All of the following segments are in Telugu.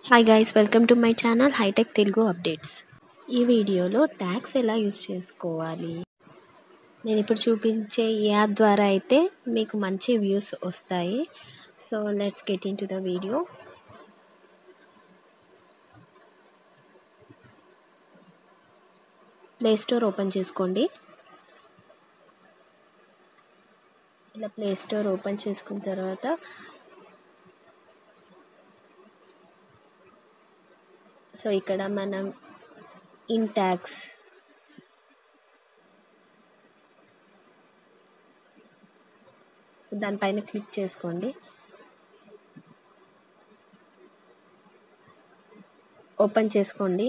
hi guys welcome to my channel hitech Telugu updates ఈ వీడియోలో ట్యాగ్స్ ఎలా యూజ్ చేసుకోవాలి నేను ఇప్పుడు చూపించే ఈ యాప్ ద్వారా అయితే మీకు మంచి వ్యూస్ వస్తాయి so let's get into the video play store open చేసుకోండి ఇలా ప్లే స్టోర్ ఓపెన్ చేసుకున్న తర్వాత సో ఇక్కడ మనం ఇన్ ట్యాగ్స్ సో దానిపైన క్లిక్ చేసుకోండి ఓపెన్ చేసుకోండి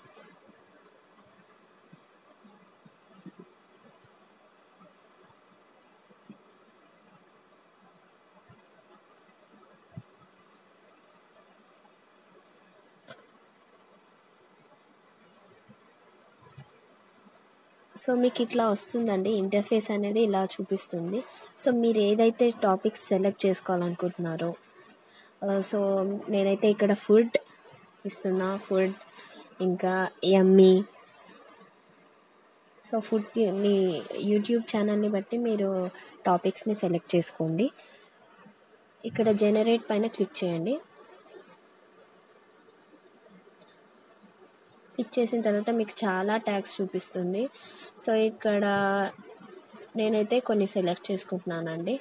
సో మీకు ఇట్లా వస్తుందండి ఇంటర్ఫేస్ అనేది ఇలా చూపిస్తుంది సో మీరు ఏదైతే టాపిక్స్ సెలెక్ట్ చేసుకోవాలనుకుంటున్నారో సో నేనైతే ఇక్కడ ఫుడ్ ఇస్తున్నా ఫుడ్ ఇంకా ఎమ్మీ సో ఫుడ్కి మీ యూట్యూబ్ ఛానల్ని బట్టి మీరు టాపిక్స్ని సెలెక్ట్ చేసుకోండి ఇక్కడ జనరేట్ పైన క్లిక్ చేయండి క్లిక్ చేసిన తర్వాత మీకు చాలా ట్యాగ్స్ చూపిస్తుంది సో ఇక్కడ నేనైతే కొన్ని సెలెక్ట్ చేసుకుంటున్నానండి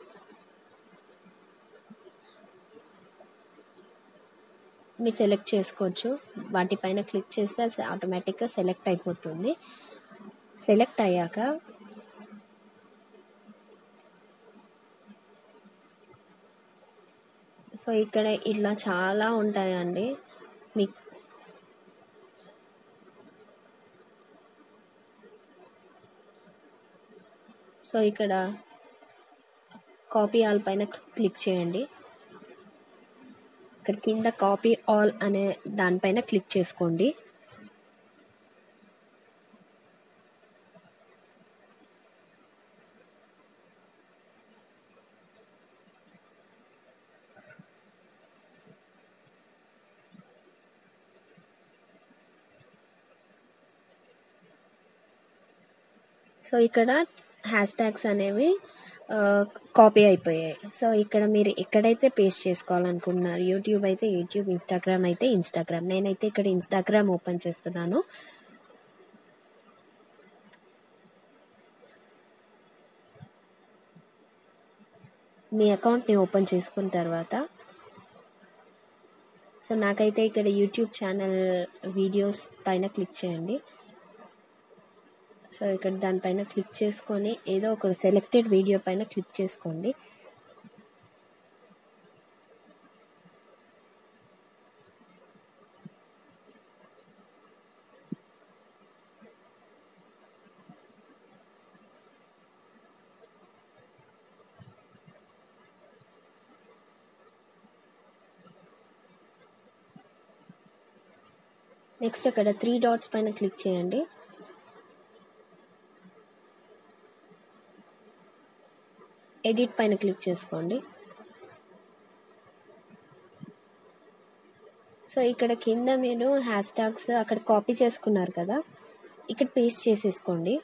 మీరు సెలెక్ట్ చేసుకోవచ్చు వాటిపైన క్లిక్ చేస్తే అది ఆటోమేటిక్గా సెలెక్ట్ అయిపోతుంది సెలెక్ట్ అయ్యాక సో ఇక్కడ ఇలా చాలా ఉంటాయండి మీకు సో ఇక్కడ కాపీ ఆల్ పైన క్లిక్ చేయండి ఇక్కడ కింద కాపీ ఆల్ అనే దానిపైన క్లిక్ చేసుకోండి సో ఇక్కడ హ్యాష్ ట్యాగ్స్ అనేవి కాపీ అయిపోయాయి సో ఇక్కడ మీరు ఎక్కడైతే పేస్ట్ చేసుకోవాలనుకుంటున్నారు యూట్యూబ్ అయితే యూట్యూబ్ ఇన్స్టాగ్రామ్ అయితే ఇన్స్టాగ్రామ్ నేనైతే ఇక్కడ ఇన్స్టాగ్రామ్ ఓపెన్ చేస్తున్నాను మీ అకౌంట్ని ఓపెన్ చేసుకున్న తర్వాత సో నాకైతే ఇక్కడ యూట్యూబ్ ఛానల్ వీడియోస్ పైన క్లిక్ చేయండి సో ఇక్కడ దానిపైన క్లిక్ చేసుకొని ఏదో ఒక సెలెక్టెడ్ వీడియో పైన క్లిక్ చేసుకోండి నెక్స్ట్ అక్కడ త్రీ డాట్స్ పైన క్లిక్ చేయండి ఎడిట్ పైన క్లిక్ చేసుకోండి సో ఇక్కడ కింద మీరు హ్యాష్ ట్యాగ్స్ అక్కడ కాపీ చేసుకున్నారు కదా ఇక్కడ పేస్ట్ చేసేసుకోండి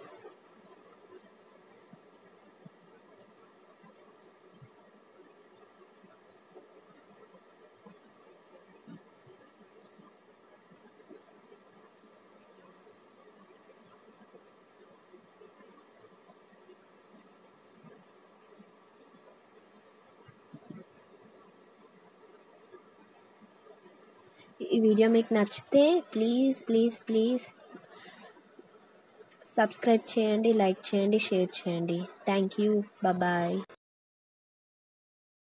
ఈ వీడియో మీకు నచ్చితే ప్లీజ్ ప్లీజ్ ప్లీజ్ సబ్స్క్రైబ్ చేయండి లైక్ చేయండి షేర్ చేయండి థ్యాంక్ యూ బాయ్